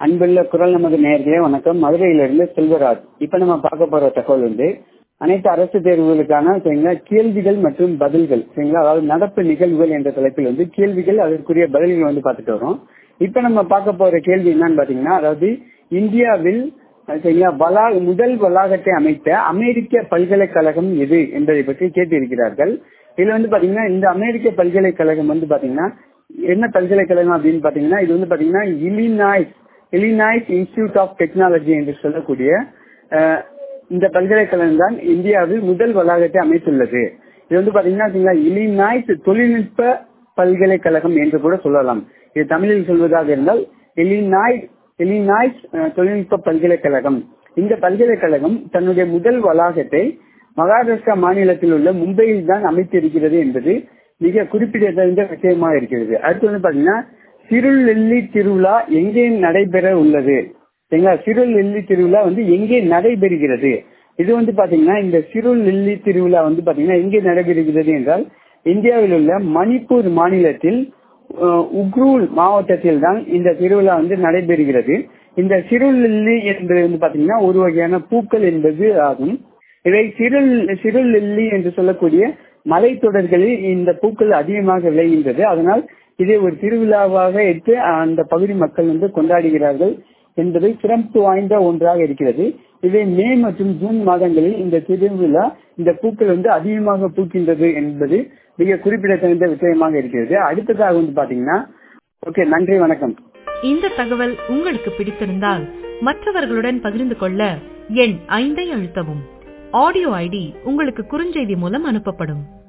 அன்புள்ள குரல் நமது நேர்களே வணக்கம் மதுரையிலிருந்து செல்வராஜ் இப்ப நம்ம பார்க்க போற தகவல் வந்து அனைத்து அரசு தேர்வுகளுக்கான சரிங்களா கேள்விகள் மற்றும் பதில்கள் சரிங்களா அதாவது நடப்பு நிகழ்வுகள் என்ற தலைப்பில் வந்து கேள்விகள் அதற்குரிய பதில்கள் வந்து பார்த்துட்டு வரோம் இப்ப நம்ம பார்க்க போற கேள்வி என்னன்னு பாத்தீங்கன்னா அதாவது இந்தியாவில் சரிங்களா வளா முதல் வளாகத்தை அமைத்த அமெரிக்க பல்கலைக்கழகம் எது என்பதை பற்றி கேட்டிருக்கிறார்கள் இதுல வந்து பாத்தீங்கன்னா இந்த அமெரிக்க பல்கலைக்கழகம் வந்து பாத்தீங்கன்னா என்ன பல்கலைக்கழகம் அப்படின்னு பாத்தீங்கன்னா இது வந்து பாத்தீங்கன்னா Illinois Illinois Institute of Technology என்று சொல்லக்கூடிய இந்த பல்கலைக்கழகம் தான் இந்தியாவில் முதல் வளாகத்தை அமைத்துள்ளது இது வந்து பாத்தீங்கன்னா இலினாய்ஸ் தொழில்நுட்ப பல்கலைக்கழகம் என்று கூட சொல்லலாம் இது தமிழில் சொல்வதாக இருந்தால் எலினாய் எலினாய்ஸ் தொழில்நுட்ப பல்கலைக்கழகம் இந்த பல்கலைக்கழகம் தன்னுடைய முதல் வளாகத்தை மகாராஷ்டிரா மாநிலத்தில் உள்ள மும்பையில் தான் அமைத்திருக்கிறது என்பது மிக குறிப்பிடத்தகுந்த விஷயமாக இருக்கிறது அடுத்து வந்து பாத்தீங்கன்னா சிறுநெல்லி திருவிழா எங்கே நடைபெற உள்ளது சரிங்களா சிறுநெல்லி திருவிழா வந்து எங்கே நடைபெறுகிறது இது வந்து பாத்தீங்கன்னா இந்த சிறுநெல்லி திருவிழா வந்து பாத்தீங்கன்னா எங்கே நடைபெறுகிறது என்றால் இந்தியாவில் உள்ள மணிப்பூர் மாநிலத்தில் உக்ரூல் மாவட்டத்தில் தான் இந்த திருவிழா வந்து நடைபெறுகிறது இந்த சிறுநெல்லி என்பது வந்து பாத்தீங்கன்னா ஒரு வகையான பூக்கள் என்பது ஆகும் இதை சிறு சிறுநெல்லி என்று சொல்லக்கூடிய மலைத்தொடர்களில் இந்த பூக்கள் அதிகமாக விளைகின்றது அதனால் இதை ஒரு திருவிழாவாக எடுத்து அந்த பகுதி மக்கள் வந்து கொண்டாடுகிறார்கள் என்பது சிறப்பு வாய்ந்த ஒன்றாக இருக்கிறது இதை மே மற்றும் ஜூன் மாதங்களில் இந்த திருவிழா இந்த பூக்கள் வந்து அதிகமாக பூக்கின்றது என்பது மிக குறிப்பிடத்தகுந்த விஷயமாக இருக்கிறது அடுத்ததாக வந்து பாத்தீங்கன்னா ஓகே நன்றி வணக்கம் இந்த தகவல் உங்களுக்கு பிடித்திருந்தால் மற்றவர்களுடன் பகிர்ந்து கொள்ள எண் ஐந்தை அழுத்தவும் ஆடியோ ஐடி உங்களுக்கு குறுஞ்செய்தி மூலம் அனுப்பப்படும்